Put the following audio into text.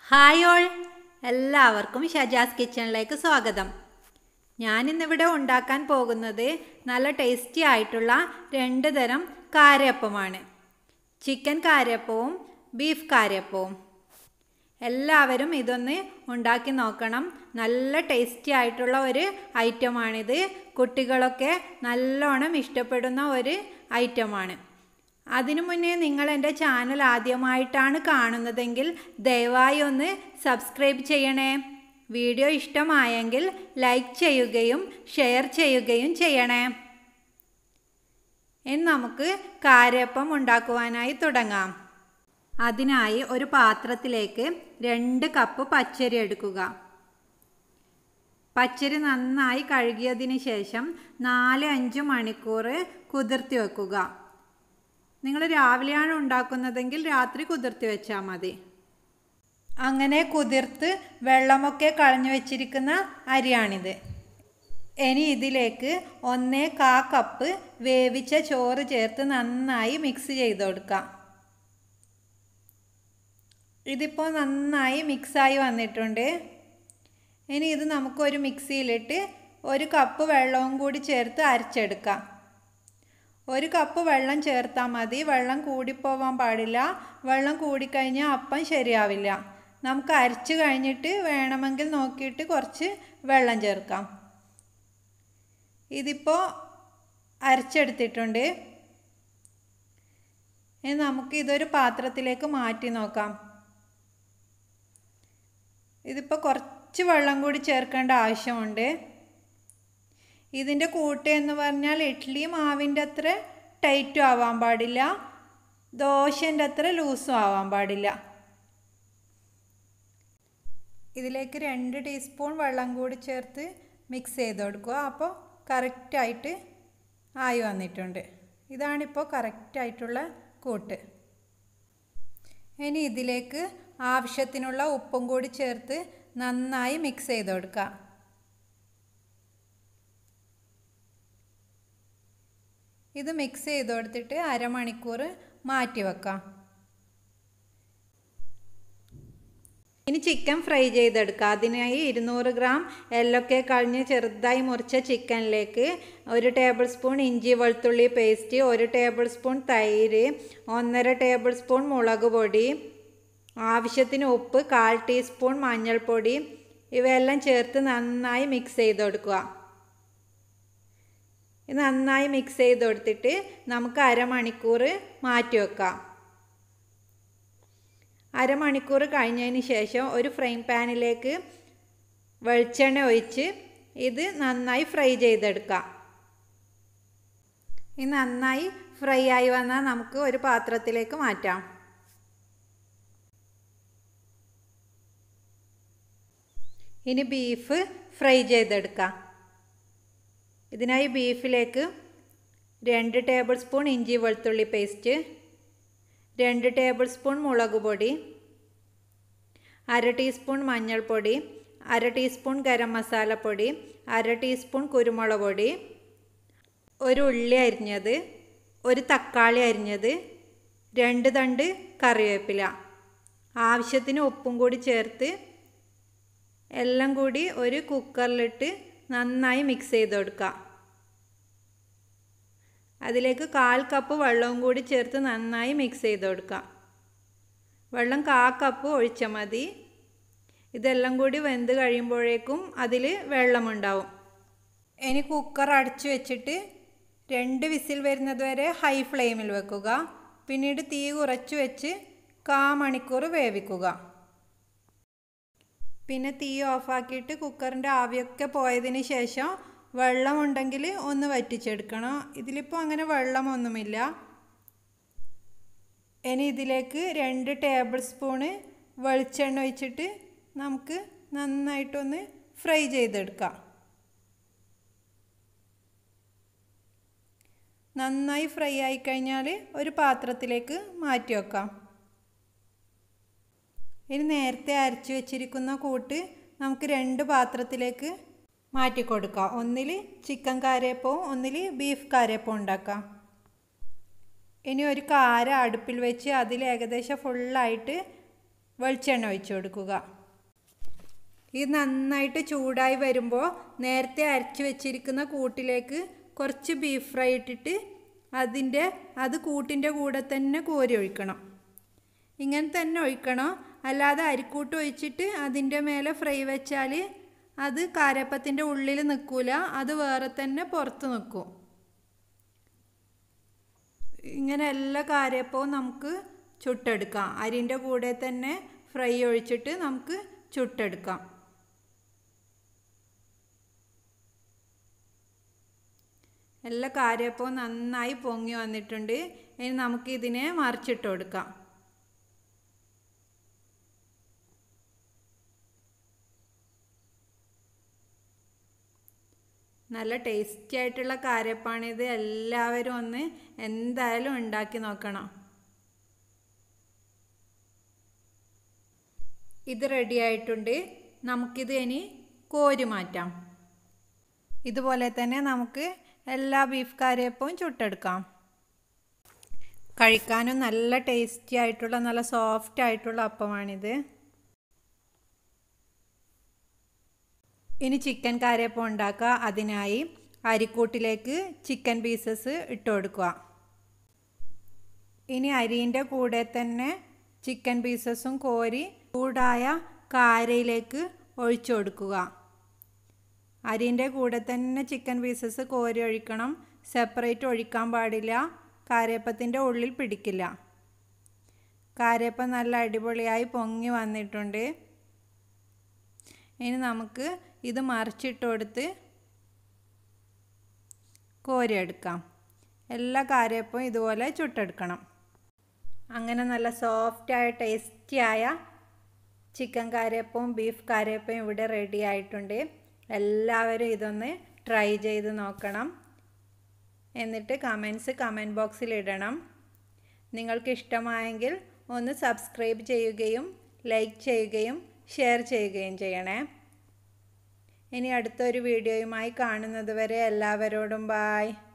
hi all എല്ലാവർക്കും ഷജാസ് കിച്ചണിലേക്ക് സ്വാഗതം ഞാനിന്നിവിടെ ഉണ്ടാക്കാൻ പോകുന്നത് നല്ല ടേസ്റ്റി ആയിട്ടുള്ള രണ്ട് തരം കാരയപ്പമാണ് ചിക്കൻ കാരയപ്പവും ബീഫ് കാരയപ്പവും എല്ലാവരും ഇതൊന്ന് ഉണ്ടാക്കി നോക്കണം നല്ല ടേസ്റ്റി ആയിട്ടുള്ള ഒരു ഐറ്റമാണിത് കുട്ടികളൊക്കെ നല്ലോണം ഇഷ്ടപ്പെടുന്ന ഒരു ഐറ്റമാണ് അതിനു മുന്നേ നിങ്ങൾ എൻ്റെ ചാനൽ ആദ്യമായിട്ടാണ് കാണുന്നതെങ്കിൽ ദയവായി ഒന്ന് സബ്സ്ക്രൈബ് ചെയ്യണേ വീഡിയോ ഇഷ്ടമായെങ്കിൽ ലൈക്ക് ചെയ്യുകയും ഷെയർ ചെയ്യുകയും ചെയ്യണേ ഇനി നമുക്ക് കാരപ്പം ഉണ്ടാക്കുവാനായി തുടങ്ങാം അതിനായി ഒരു പാത്രത്തിലേക്ക് രണ്ട് കപ്പ് പച്ചരി എടുക്കുക പച്ചരി നന്നായി കഴുകിയതിന് ശേഷം നാല് അഞ്ച് മണിക്കൂർ കുതിർത്തി വെക്കുക നിങ്ങൾ രാവിലെയാണ് ഉണ്ടാക്കുന്നതെങ്കിൽ രാത്രി കുതിർത്തി വെച്ചാൽ മതി അങ്ങനെ കുതിർത്ത് വെള്ളമൊക്കെ കളഞ്ഞു വെച്ചിരിക്കുന്ന അരിയാണിത് ഇനി ഇതിലേക്ക് ഒന്നേ കാ കപ്പ് വേവിച്ച ചോറ് ചേർത്ത് നന്നായി മിക്സ് ചെയ്ത് കൊടുക്കാം ഇതിപ്പോൾ നന്നായി മിക്സായി വന്നിട്ടുണ്ട് ഇനി ഇത് നമുക്കൊരു മിക്സിയിലിട്ട് ഒരു കപ്പ് വെള്ളവും കൂടി ചേർത്ത് അരച്ചെടുക്കാം ഒരു കപ്പ് വെള്ളം ചേർത്താൽ മതി വെള്ളം കൂടിപ്പോവാൻ പാടില്ല വെള്ളം കൂടിക്കഴിഞ്ഞാൽ അപ്പം ശരിയാവില്ല നമുക്ക് അരച്ച് കഴിഞ്ഞിട്ട് വേണമെങ്കിൽ നോക്കിയിട്ട് കുറച്ച് വെള്ളം ചേർക്കാം ഇതിപ്പോൾ അരച്ചെടുത്തിട്ടുണ്ട് ഇനി നമുക്ക് ഇതൊരു പാത്രത്തിലേക്ക് മാറ്റി നോക്കാം ഇതിപ്പോൾ കുറച്ച് വെള്ളം കൂടി ചേർക്കേണ്ട ആവശ്യമുണ്ട് ഇതിൻ്റെ കൂട്ട് എന്ന് പറഞ്ഞാൽ ഇഡ്ഡലി മാവിൻ്റെ അത്ര ടൈറ്റും ആവാൻ പാടില്ല ദോശൻ്റെ അത്ര ലൂസും ആവാൻ പാടില്ല ഇതിലേക്ക് രണ്ട് ടീസ്പൂൺ വെള്ളം കൂടി ചേർത്ത് മിക്സ് ചെയ്ത് കൊടുക്കുക അപ്പോൾ കറക്റ്റായിട്ട് ആയി വന്നിട്ടുണ്ട് ഇതാണിപ്പോൾ കറക്റ്റായിട്ടുള്ള കൂട്ട് ഇനി ഇതിലേക്ക് ആവശ്യത്തിനുള്ള ഉപ്പും കൂടി ചേർത്ത് നന്നായി മിക്സ് ചെയ്ത് കൊടുക്കുക ഇത് മിക്സ് ചെയ്ത് കൊടുത്തിട്ട് അരമണിക്കൂർ മാറ്റി വെക്കാം ഇനി ചിക്കൻ ഫ്രൈ ചെയ്തെടുക്കുക അതിനായി ഇരുന്നൂറ് ഗ്രാം എല്ലൊക്കെ കളഞ്ഞ് ചെറുതായി മുറിച്ച ചിക്കനിലേക്ക് ഒരു ടേബിൾ സ്പൂൺ ഇഞ്ചി വെളുത്തുള്ളി പേസ്റ്റ് ഒരു ടേബിൾ സ്പൂൺ തൈര് ഒന്നര ടേബിൾ സ്പൂൺ മുളക് പൊടി ആവശ്യത്തിന് ഉപ്പ് കാൽ ടീസ്പൂൺ മഞ്ഞൾപ്പൊടി ഇവയെല്ലാം ചേർത്ത് നന്നായി മിക്സ് ചെയ്ത് കൊടുക്കുക ഇത് നന്നായി മിക്സ് ചെയ്ത് കൊടുത്തിട്ട് നമുക്ക് അരമണിക്കൂർ മാറ്റി വെക്കാം അരമണിക്കൂർ കഴിഞ്ഞതിന് ശേഷം ഒരു ഫ്രൈ പാനിലേക്ക് വെളിച്ചെണ്ണ ഒഴിച്ച് ഇത് നന്നായി ഫ്രൈ ചെയ്തെടുക്കാം ഇത് നന്നായി ഫ്രൈ ആയി വന്നാൽ നമുക്ക് ഒരു പാത്രത്തിലേക്ക് മാറ്റാം ഇനി ബീഫ് ഫ്രൈ ചെയ്തെടുക്കാം ഇതിനായി ബീഫിലേക്ക് രണ്ട് ടേബിൾ സ്പൂൺ ഇഞ്ചി വെളുത്തുള്ളി പേസ്റ്റ് രണ്ട് ടേബിൾ സ്പൂൺ മുളക് പൊടി അര ടീസ്പൂൺ മഞ്ഞൾപ്പൊടി അര ടീസ്പൂൺ ഗരം മസാലപ്പൊടി അര ടീസ്പൂൺ കുരുമുളക് പൊടി ഒരു ഉള്ളി അരിഞ്ഞത് ഒരു തക്കാളി അരിഞ്ഞത് രണ്ട് തണ്ട് കറിവേപ്പില ആവശ്യത്തിന് ഉപ്പും കൂടി ചേർത്ത് എല്ലാം കൂടി ഒരു കുക്കറിലിട്ട് നന്നായി മിക്സ് ചെയ്ത് കൊടുക്കുക അതിലേക്ക് കാൽ കപ്പ് വെള്ളവും കൂടി ചേർത്ത് നന്നായി മിക്സ് ചെയ്ത് കൊടുക്കുക വെള്ളം കാ കപ്പ് ഒഴിച്ചാൽ മതി ഇതെല്ലാം കൂടി വെന്ത് കഴിയുമ്പോഴേക്കും അതിൽ വെള്ളമുണ്ടാവും ഇനി കുക്കർ അടച്ചു വെച്ചിട്ട് രണ്ട് വിസിൽ വരുന്നത് വരെ ഹൈ ഫ്ലെയിമിൽ വെക്കുക പിന്നീട് തീ കുറച്ച് വെച്ച് കാ മണിക്കൂർ വേവിക്കുക പിന്നെ തീ ഓഫാക്കിയിട്ട് കുക്കറിൻ്റെ ആവിയൊക്കെ പോയതിന് ശേഷം വെള്ളമുണ്ടെങ്കിൽ ഒന്ന് വറ്റിച്ചെടുക്കണം ഇതിലിപ്പോൾ അങ്ങനെ വെള്ളമൊന്നുമില്ല ഇനി ഇതിലേക്ക് രണ്ട് ടേബിൾ സ്പൂണ് വെളിച്ചെണ്ണ ഒഴിച്ചിട്ട് നമുക്ക് നന്നായിട്ടൊന്ന് ഫ്രൈ ചെയ്തെടുക്കാം നന്നായി ഫ്രൈ ആയിക്കഴിഞ്ഞാൽ ഒരു പാത്രത്തിലേക്ക് മാറ്റി വെക്കാം ഇനി നേരത്തെ അരച്ച് വെച്ചിരിക്കുന്ന കൂട്ട് നമുക്ക് രണ്ട് പാത്രത്തിലേക്ക് മാറ്റി കൊടുക്കാം ഒന്നിൽ ചിക്കൻ കാരയപ്പവും ഒന്നിൽ ബീഫ് കാരയപ്പവും ഉണ്ടാക്കാം ഇനി ഒരു കാര അടുപ്പിൽ വെച്ച് അതിൽ ഏകദേശം ഫുള്ളായിട്ട് വെളിച്ചെണ്ണ ഒഴിച്ചു കൊടുക്കുക ഇത് നന്നായിട്ട് ചൂടായി വരുമ്പോൾ നേരത്തെ അരച്ച് വെച്ചിരിക്കുന്ന കൂട്ടിലേക്ക് കുറച്ച് ബീഫ് ഫ്രൈ ഇട്ടിട്ട് അതിൻ്റെ അത് കൂട്ടിൻ്റെ കൂടെ തന്നെ കോരി ഒഴിക്കണം ഇങ്ങനെ തന്നെ ഒഴിക്കണം അല്ലാതെ അരിക്കൂട്ട് ഒഴിച്ചിട്ട് അതിൻ്റെ മേലെ ഫ്രൈ വെച്ചാൽ അത് കാരപ്പത്തിൻ്റെ ഉള്ളിൽ നിൽക്കൂല അത് വേറെ തന്നെ പുറത്ത് നിൽക്കും ഇങ്ങനെ എല്ലാ കാരപ്പവും നമുക്ക് ചുട്ടെടുക്കാം അരിൻ്റെ കൂടെ തന്നെ ഫ്രൈ ഒഴിച്ചിട്ട് നമുക്ക് ചുട്ടെടുക്കാം എല്ലാ കാരപ്പവും നന്നായി പൊങ്ങി വന്നിട്ടുണ്ട് ഇനി നമുക്ക് ഇതിനെ മറിച്ചിട്ട് കൊടുക്കാം നല്ല ടേസ്റ്റി ആയിട്ടുള്ള കാരപ്പാണിത് എല്ലാവരും ഒന്ന് എന്തായാലും ഉണ്ടാക്കി നോക്കണം ഇത് റെഡി ആയിട്ടുണ്ട് നമുക്കിത് ഇനി കോരി മാറ്റാം ഇതുപോലെ തന്നെ നമുക്ക് എല്ലാ ബീഫ് കാരയപ്പവും ചുട്ടെടുക്കാം കഴിക്കാനും നല്ല ടേസ്റ്റി ആയിട്ടുള്ള നല്ല സോഫ്റ്റ് ആയിട്ടുള്ള അപ്പമാണിത് ഇനി ചിക്കൻ കാരയപ്പം ഉണ്ടാക്കുക അതിനായി അരിക്കൂട്ടിലേക്ക് ചിക്കൻ പീസസ് ഇട്ട് കൊടുക്കുക ഇനി അരിൻ്റെ കൂടെ തന്നെ ചിക്കൻ പീസസും കോരി ചൂടായ കാരയിലേക്ക് ഒഴിച്ചു കൊടുക്കുക അരിൻ്റെ കൂടെ തന്നെ ചിക്കൻ പീസസ് കോരി ഒഴിക്കണം സെപ്പറേറ്റ് ഒഴിക്കാൻ പാടില്ല കാരയപ്പത്തിൻ്റെ ഉള്ളിൽ പിടിക്കില്ല കാരയപ്പം നല്ല അടിപൊളിയായി പൊങ്ങി വന്നിട്ടുണ്ട് ഇനി നമുക്ക് ഇത് മറിച്ചിട്ട് കൊടുത്ത് കോരിയെടുക്കാം എല്ലാ കാരയപ്പവും ഇതുപോലെ ചുട്ടെടുക്കണം അങ്ങനെ നല്ല സോഫ്റ്റായ ടേസ്റ്റിയായ ചിക്കൻ കാരയപ്പവും ബീഫ് കാരയപ്പവും ഇവിടെ റെഡി ആയിട്ടുണ്ട് എല്ലാവരും ഇതൊന്ന് ട്രൈ ചെയ്ത് നോക്കണം എന്നിട്ട് കമൻസ് കമൻറ്റ് ബോക്സിൽ ഇടണം നിങ്ങൾക്ക് ഇഷ്ടമായെങ്കിൽ ഒന്ന് സബ്സ്ക്രൈബ് ചെയ്യുകയും ലൈക്ക് ചെയ്യുകയും ഷെയർ ചെയ്യുകയും ചെയ്യണേ ഇനി അടുത്തൊരു വീഡിയോയുമായി കാണുന്നത് വരെ എല്ലാവരോടും ബായ്